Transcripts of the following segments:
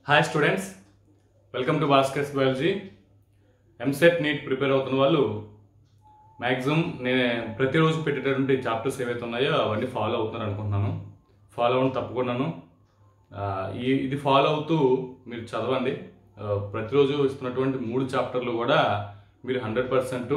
hi students welcome to Bhaskar's biology EAMCET NEET prepare అవుతున్న వాళ్ళు maximum నేను ప్రతిరోజు పెట్టేటటువంటి చాప్టర్స్ ఏవైతే ఉన్నాయో అవన్నీ ఫాలో అవుతున్నారు అనుకుంటున్నాను ఫాలో అవ్వడం తప్పకుండాను ఆ, ఈ ఇది ఫాలో అవుతూ మీరు చదవండి ఆ, ప్రతిరోజు ఇస్తున్నటువంటి మూడు చాప్టర్లు కూడా మీరు hundred percent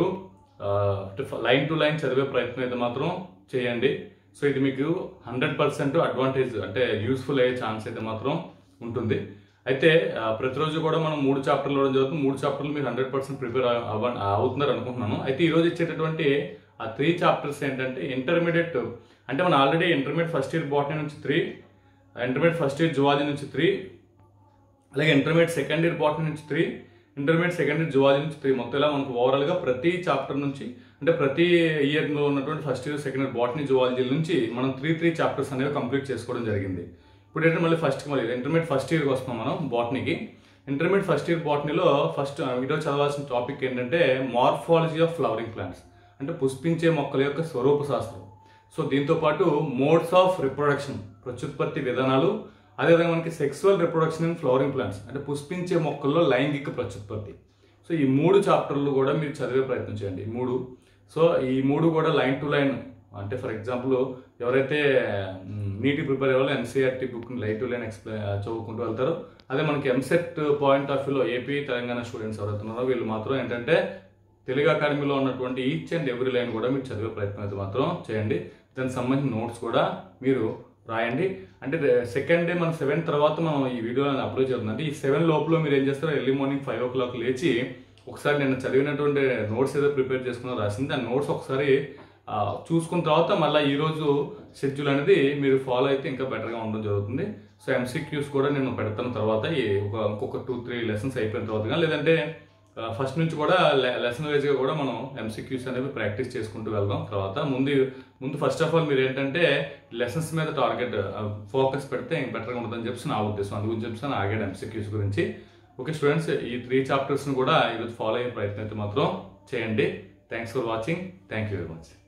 line to line చదివే ప్రయత్నం అయితే మాత్రం చేయండి సో ఇది మీకు హండ్రెడ్ పర్సెంట్ అడ్వాంటేజ్ అంటే యూస్ఫుల్ అయ్యే ఛాన్స్ అయితే మాత్రం ఉంటుంది అయితే ఆ, ప్రతిరోజు కూడా మనం మూడు చాప్టర్లు ఇవ్వడం జరుగుతుంది మూడు చాప్టర్లు మీరు హండ్రెడ్ పర్సెంట్ ప్రిపేర్ అవ్వ అవుతున్నారు అనుకుంటున్నాను అయితే ఈ రోజు ఇచ్చేటటువంటి ఆ త్రీ చాప్టర్స్ ఏంటంటే ఇంటర్మీడియట్ అంటే మనం already intermediate first year botany నుంచి three intermediate first year zoology నుంచి త్రీ అలాగే ఇంటర్మీడియట్ సెకండ్ ఇయర్ బాటనీ నుంచి three intermediate second year zoology నుంచి త్రీ మొత్తం ఇలా మనకు ఓవరాల్ గా ప్రతి చాప్టర్ నుంచి అంటే ప్రతి ఇయర్ లో ఉన్నటువంటి first year second year botany zoology నుంచి మనం త్రీ త్రీ చాప్టర్స్ అనేవి కంప్లీట్ చేసుకోవడం జరిగింది ఇప్పుడు ఏంటంటే మళ్ళీ ఫస్ట్ మళ్ళీ ఇంటర్మీడియట్ ఫస్ట్ ఇయర్కి వస్తున్నాం మనం బాటనీకి ఇంటర్మీడియట్ ఫస్ట్ ఇయర్ బాటనీలో ఫస్ట్ ఈరోజు చదవాల్సిన టాపిక్ ఏంటంటే మార్ఫాలజీ ఆఫ్ ఫ్లవరింగ్ ప్లాంట్స్ అంటే పుష్పించే మొక్కల యొక్క స్వరూప శాస్త్రం సో దీంతో పాటు మోడ్స్ ఆఫ్ రిప్రొడక్షన్ ప్రత్యుత్పత్తి విధానాలు అదేవిధంగా మనకి sexual reproduction in flowering plants అంటే పుష్పించే మొక్కల్లో లైంగిక ప్రత్యుత్పత్తి సో ఈ మూడు చాప్టర్లు కూడా మీరు చదివే ప్రయత్నం చేయండి ఈ మూడు సో ఈ మూడు కూడా లైన్ టు లైన్ అంటే ఫర్ ఎగ్జాంపుల్ ఎవరైతే మ్, నీటి ప్రిపేర్ అవ్వాలో NCERT book line to line explain చదువుకుంటూ వెళ్తారో అదే మనకి ఎంసెట్ పాయింట్ ఆఫ్ వ్యూలో ఏపీ తెలంగాణ స్టూడెంట్స్ ఎవరైతే ఉన్నారో వీళ్ళు మాత్రం ఏంటంటే తెలుగు అకాడమీలో ఉన్నటువంటి ఈచ్ అండ్ ఎవ్రీ లైన్ కూడా మీరు చదివే ప్రయత్నం అయితే మాత్రం చేయండి దానికి సంబంధించిన నోట్స్ కూడా మీరు రాయండి అంటే సెకండ్ డే మన సెవెన్ తర్వాత మనం ఈ వీడియో అప్లోడ్ చేస్తున్నాం అంటే ఈ సెవెన్ లోపల మీరు ఏం చేస్తారో early morning five o'clock లేచి ఒకసారి నేను చదివినటువంటి నోట్స్ ఏదో ప్రిపేర్ చేసుకున్నా రాసింది ఆ నోట్స్ ఒకసారి ఆ, చూసుకున్న తర్వాత మళ్ళీ ఈ రోజు షెడ్యూల్ అనేది మీరు ఫాలో అయితే ఇంకా బెటర్గా ఉండడం జరుగుతుంది సో ఎంసీక్యూస్ కూడా నేను పెడతాను తర్వాత ఈ ఒక ఇంకొక టూ త్రీ లెసన్స్ అయిపోయిన తర్వాత కానీ లేదంటే ఫస్ట్ నుంచి కూడా లెసన్ వైజ్గా కూడా మనం ఎంసీక్యూస్ అనేవి ప్రాక్టీస్ చేసుకుంటూ వెళ్దాం తర్వాత ముందు ముందు ఫస్ట్ ఆఫ్ ఆల్ మీరు ఏంటంటే లెసన్స్ మీద టార్గెట్ ఫోకస్ పెడితే ఇంక బెటర్గా ఉంటుందని చెప్పి నా ఉద్దేశం అందు గురించి చెప్పి ఆగాడు ఎంసీక్యూస్ గురించి ఓకే స్టూడెంట్స్ ఈ త్రీ చాప్టర్స్ని కూడా ఈరోజు ఫాలో అయ్యే ప్రయత్నం అయితే మాత్రం చేయండి thanks for watching thank you very much